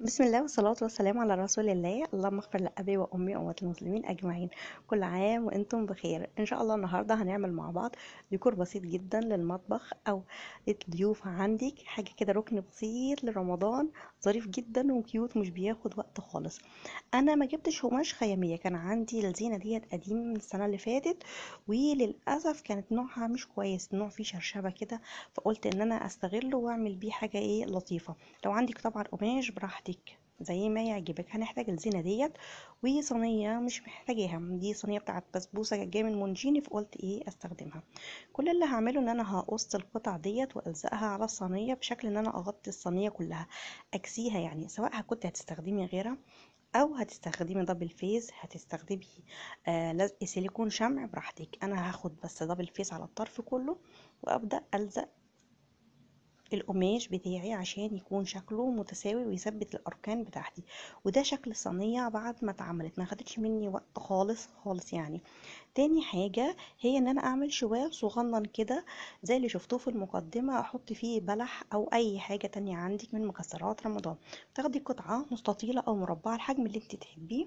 بسم الله والصلاة والسلام على رسول الله اللهم اغفر لأبي وأمي وأموات المسلمين أجمعين كل عام وأنتم بخير إن شاء الله النهاردة هنعمل مع بعض ديكور بسيط جدا للمطبخ أو للضيوف عندك حاجة كده ركن بسيط لرمضان ظريف جدا وكيوت مش بياخد وقت خالص أنا ما جبتش قماش خيامية كان عندي الزينة ديت قديم من السنة اللي فاتت وللأسف كانت نوعها مش كويس نوع فيه شرشبة كده فقلت إن أنا أستغله وأعمل بيه حاجة إيه لطيفة لو عندك طبعا قماش براحتك زي ما يعجبك هنحتاج الزينة ديت وصينية مش محتاجاها دي صينية بتاعت بسبوسة جاية من مونجيني فقلت ايه استخدمها كل اللي هعمله ان انا هقص القطع ديت والزقها على الصينية بشكل ان انا اغطي الصينية كلها اكسيها يعني سواء كنت هتستخدمي غيرها او هتستخدمي دبل فيس هتستخدمي آه لزق سيليكون شمع براحتك انا هاخد بس دبل فيس على الطرف كله وابدا الزق القماش بتاعي عشان يكون شكله متساوي ويثبت الاركان بتاعتي وده شكل الصينيه بعد ما اتعملت ما خدتش مني وقت خالص خالص يعني تاني حاجه هي ان انا اعمل شوال صغنن كده زي اللي شفتوه في المقدمه احط فيه بلح او اي حاجه تانية عندك من مكسرات رمضان تاخدي قطعه مستطيله او مربعه الحجم اللي انت تحبيه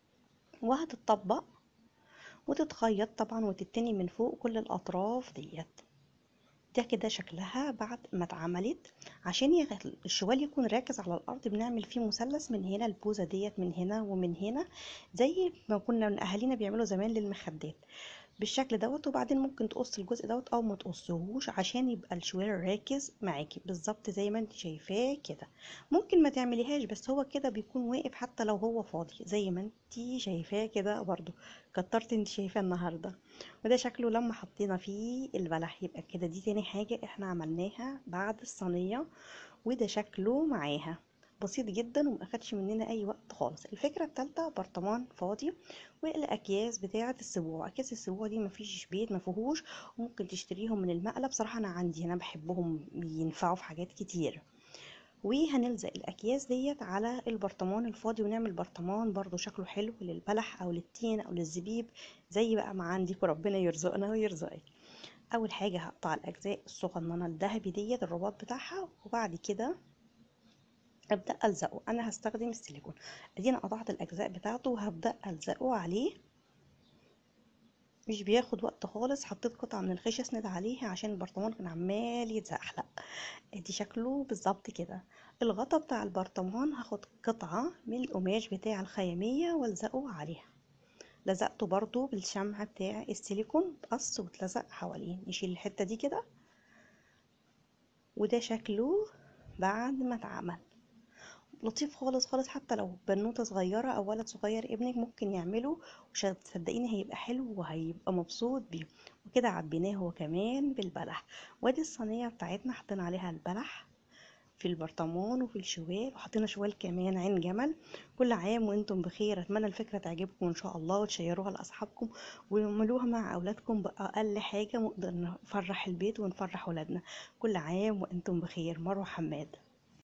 وهتتطبق وتتخيط طبعا وتتني من فوق كل الاطراف ديت ده كده شكلها بعد ما اتعملت عشان الشوال يكون راكز على الارض بنعمل فيه مثلث من هنا البوزه ديت من هنا ومن هنا زي ما كنا اهالينا بيعملوا زمان للمخدات بالشكل دوت وبعدين ممكن تقص الجزء دوت او ما تقصهوش عشان يبقى الشوال راكز معاكي بالظبط زي ما انت شايفاه كده ممكن ما تعمليهاش بس هو كده بيكون واقف حتى لو هو فاضي زي ما انت شايفاه كده برضو كترت انت شايفاه النهارده وده شكله لما حطينا فيه البلح يبقى كده دي تاني حاجه احنا عملناها بعد الصينيه وده شكله معاها بسيط جدا وما اخدش مننا اي وقت خالص الفكره الثالثه برطمان فاضي والاكياس بتاعه السبوع اكياس السبوع دي مفيش بيت ما فيهوش وممكن تشتريهم من المقله بصراحه انا عندي انا بحبهم بينفعوا في حاجات كتير وهنلزق الاكياس ديت على البرطمان الفاضي ونعمل برطمان برضو شكله حلو للبلح او للتين او للزبيب زي بقى ما عندك وربنا يرزقنا ويرزقك اول حاجه هقطع الاجزاء الصغننه الذهبي ديت الرباط بتاعها وبعد كده ابدا الزقه انا هستخدم السيليكون ادينا قطعت الاجزاء بتاعته وهبدا الزقه عليه مش بياخد وقت خالص حطيت قطعه من الخيش اسند عليها عشان البرطمان كان عمال يتزحلق ادي شكله بالظبط كده الغطا بتاع البرطمان هاخد قطعه من القماش بتاع الخياميه والزقه عليها لزقته برضو بالشمع بتاع السيليكون قص واتلزق حواليه نشيل الحته دي كده وده شكله بعد ما اتعمل لطيف خالص خالص حتى لو بنوتة صغيرة أو ولد صغير ابنك ممكن يعمله ومش هتصدقيني هيبقى حلو وهيبقى مبسوط بيه وكده عبيناه هو كمان بالبلح وادي الصينية بتاعتنا حطينا عليها البلح في البرطمان وفي الشوال وحطينا شوال كمان عين جمل كل عام وانتم بخير اتمنى الفكره تعجبكم ان شاء الله وتشيروها لاصحابكم واعملوها مع اولادكم باقل حاجه نقدر نفرح البيت ونفرح ولادنا كل عام وانتم بخير مروه حماد